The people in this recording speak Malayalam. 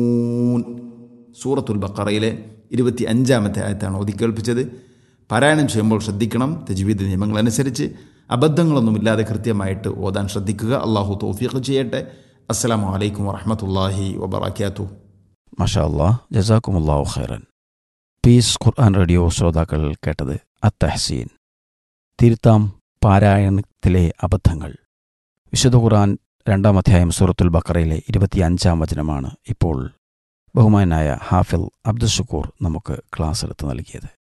സൂറത്തുൽ ബക്കറയിലെ ഇരുപത്തി അഞ്ചാമത്തെ ആയത്താണ് ഒതുക്കേൽപ്പിച്ചത് പാരായണം ചെയ്യുമ്പോൾ ശ്രദ്ധിക്കണം തജ്വീദ് നിയമങ്ങളനുസരിച്ച് അബദ്ധങ്ങളൊന്നുമില്ലാതെ കൃത്യമായിട്ട് ഓതാൻ ശ്രദ്ധിക്കുക അള്ളാഹു തൗഫീഖ് ചെയ്യട്ടെ അസ്സലാമു അലൈക്കും വറഹമത്തല്ലാഹി വബർക്കാത്തു മഷാ അല്ലാ ജസാക്കുമുല്ലാഹു ഖൈറൻ പീസ് ഖുർആൻ റേഡിയോ ശ്രോതാക്കൾ കേട്ടത് അത്തഹസീൻ തിരുത്താം പാരായണത്തിലെ അബദ്ധങ്ങൾ വിശുദ്ധ ഖുർആൻ രണ്ടാം അധ്യായം സൂറത്തുൽ ബക്കറയിലെ ഇരുപത്തിയഞ്ചാം വചനമാണ് ഇപ്പോൾ ബഹുമാനായ ഹാഫിൽ അബ്ദുൽ ഷുക്കൂർ നമുക്ക് ക്ലാസ് എടുത്ത് നൽകിയത്